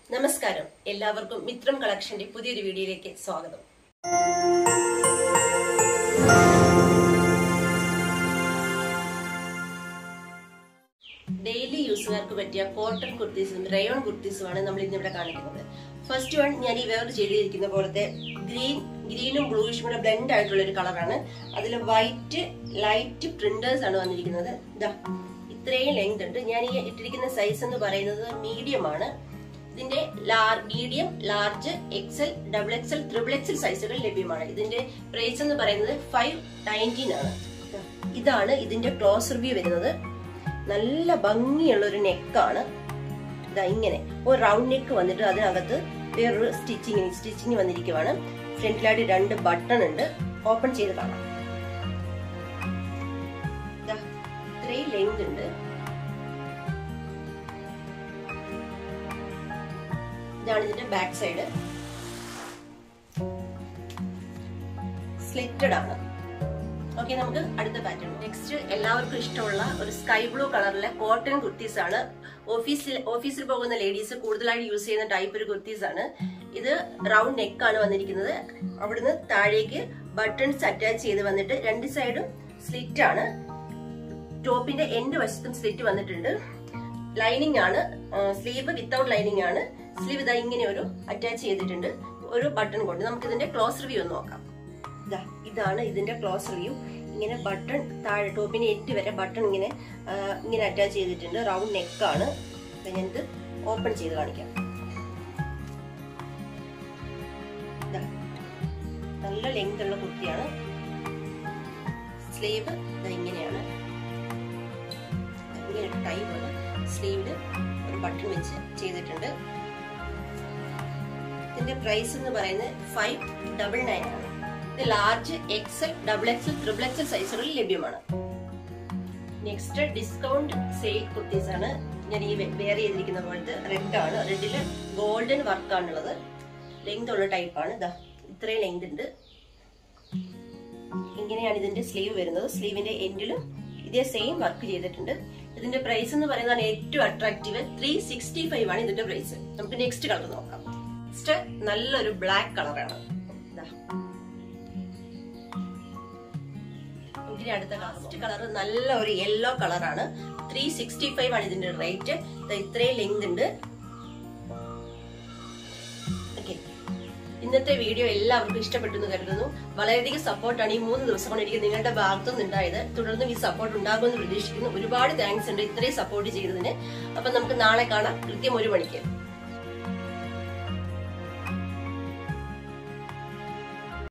നമസ്കാരം എല്ലാവർക്കും മിത്രം കളക്ഷന്റെ പുതിയൊരു വീഡിയോയിലേക്ക് സ്വാഗതം ഡെയിലി യൂസുകാർക്ക് പറ്റിയ കോട്ടൺ കുർത്തീസും റയോൺ കുർത്തീസുമാണ് നമ്മൾ ഇന്ന് ഇവിടെ കാണിക്കുന്നത് ഫസ്റ്റ് വൺ ഞാൻ ഈ വേറെ ചെയ്തിരിക്കുന്ന പോലത്തെ ഗ്രീൻ ഗ്രീനും ബ്ലൂയിഷും കൂടെ ബ്ലെൻഡ് ആയിട്ടുള്ള ഒരു കളറാണ് അതിൽ വൈറ്റ് ലൈറ്റ് പ്രിന്റേഴ്സ് ആണ് വന്നിരിക്കുന്നത് ഇതാ ഇത്രയും ലെങ്ത് ഉണ്ട് ഞാൻ ഈ ഇട്ടിരിക്കുന്ന സൈസ് എന്ന് പറയുന്നത് മീഡിയം ആണ് ഇതിന്റെ medium large XL double XL triple XL സൈസുകൾ ലഭ്യമാണ് ഇതിന്റെ പ്രൈസ് എന്ന് പറയുന്നത് ഫൈവ് നയൻറ്റീൻ ആണ് ഇതാണ് ഇതിന്റെ ക്ലോസ് റിവ്യൂ വരുന്നത് നല്ല ഭംഗിയുള്ള ഒരു നെക്കാണ് ഇതാ ഇങ്ങനെ ഒരു റൗണ്ട് നെക്ക് വന്നിട്ട് അതിനകത്ത് വേറൊരു സ്റ്റിച്ചിങ് സ്റ്റിച്ചിങ് വന്നിരിക്കുവാണ് ഫ്രണ്ടിലായിട്ട് രണ്ട് ബട്ടൺ ഉണ്ട് ഓപ്പൺ ചെയ്ത് കാണാം ഇതാ ഇത്രയും ലെങ്ത് ഉണ്ട് ഇതാണ് ഇതിന്റെ ബാക്ക് സൈഡ് സ്ലിറ്റഡ് ആണ് ഓക്കെ നമുക്ക് അടുത്ത പാറ്റേൺ നെക്സ്റ്റ് എല്ലാവർക്കും ഇഷ്ടമുള്ള ഒരു സ്കൈ ബ്ലൂ കളറിലെ കോട്ടൺ കുർത്തീസ് ആണ് ഓഫീസിൽ ഓഫീസിൽ പോകുന്ന ലേഡീസ് കൂടുതലായിട്ട് യൂസ് ചെയ്യുന്ന ടൈപ്പ് ഒരു കുർത്തീസ് ആണ് ഇത് റൗണ്ട് നെക്ക് ആണ് വന്നിരിക്കുന്നത് അവിടുന്ന് താഴേക്ക് ബട്ടൺസ് അറ്റാച്ച് ചെയ്ത് വന്നിട്ട് രണ്ട് സൈഡും സ്ലിറ്റ് ആണ് ടോപ്പിന്റെ എൻഡ് വശത്തും സ്ലിറ്റ് വന്നിട്ടുണ്ട് ലൈനിങ് ആണ് സ്ലീവ് വിത്തൗട്ട് ലൈനിങ് ആണ് സ്ലീവ് ഇതാ ഇങ്ങനെ ഒരു അറ്റാച്ച് ചെയ്തിട്ടുണ്ട് ഒരു ബട്ടൺ കൊണ്ട് നമുക്ക് ഇതിന്റെ ക്ലോസ് റിവ്യൂ ഒന്ന് നോക്കാം ഇതാ ഇതാണ് ഇതിന്റെ ക്ലോസ് റിവ്യൂ ഇങ്ങനെ ബട്ടൺ താഴെ ടോപ്പിന് എറ്റ് വരെ ബട്ടൺ ഇങ്ങനെ ഇങ്ങനെ അറ്റാച്ച് ചെയ്തിട്ടുണ്ട് റൗണ്ട് നെക്കാണ് ഞാനിത് ഓപ്പൺ ചെയ്ത് കാണിക്കാം നല്ല ലെങ്ത് ഉള്ള കുർത്തിയാണ് സ്ലീവ് ഇങ്ങനെയാണ് ഇങ്ങനെ ടൈ പോലെ സ്ലീവില് ഒരു ബട്ടൺ വെച്ച് ചെയ്തിട്ടുണ്ട് ഇതിന്റെ പ്രൈസ് എന്ന് പറയുന്നത് ഫൈവ് ഡബിൾ നയൻ ആണ് ഇത് large XL double XL triple XL സൈസുകളിൽ ലഭ്യമാണ് നെക്സ്റ്റ് ഡിസ്കൗണ്ട് സെയിൽ കുർത്തീസ് ആണ് ഞാൻ ഈ വെയർ ചെയ്തിരിക്കുന്ന പോലത്തെ റെഡ് ആണ് റെഡില് ഗോൾഡൻ വർക്ക് ആണുള്ളത് ലെങ്ത് ഉള്ള ടൈപ്പ് ആണ് ഇതാ ഇത്രയും ലെങ്ത് ഉണ്ട് ഇങ്ങനെയാണ് ഇതിന്റെ സ്ലീവ് വരുന്നത് സ്ലീവിന്റെ എൻഡിലും ഇതേ സെയിം വർക്ക് ചെയ്തിട്ടുണ്ട് ഇതിന്റെ പ്രൈസ് എന്ന് പറയുന്നതാണ് ഏറ്റവും അട്രാക്റ്റീവ് ത്രീ സിക്സ്റ്റി ഫൈവ് ആണ് ഇതിന്റെ പ്രൈസ് നമുക്ക് നെക്സ്റ്റ് കളർ നോക്കാം നെക്സ്റ്റ് നല്ലൊരു ബ്ലാക്ക് കളറാണ് ഇതിന്റെ അടുത്ത ലാസ്റ്റ് കളർ നല്ല ഒരു യെല്ലോ കളറാണ് ത്രീ സിക്സ്റ്റി ഫൈവ് ആണ് ഇതിന്റെ റേറ്റ് ഇത്രയും ലെങ്ത് ഉണ്ട് ഓക്കെ ഇന്നത്തെ വീഡിയോ എല്ലാവർക്കും ഇഷ്ടപ്പെട്ടു എന്ന് കരുതുന്നു വളരെയധികം സപ്പോർട്ടാണ് ഈ മൂന്ന് ദിവസം കൊണ്ട് എനിക്ക് നിങ്ങളുടെ ഭാഗത്തുനിന്ന് ഉണ്ടായത് തുടർന്നും ഈ സപ്പോർട്ട് ഉണ്ടാകുമെന്ന് പ്രതീക്ഷിക്കുന്നു ഒരുപാട് താങ്ക്സ് ഉണ്ട് ഇത്രയും സപ്പോർട്ട് ചെയ്തതിന് അപ്പൊ നമുക്ക് നാളെ കാണാം കൃത്യം ഒരു മണിക്ക്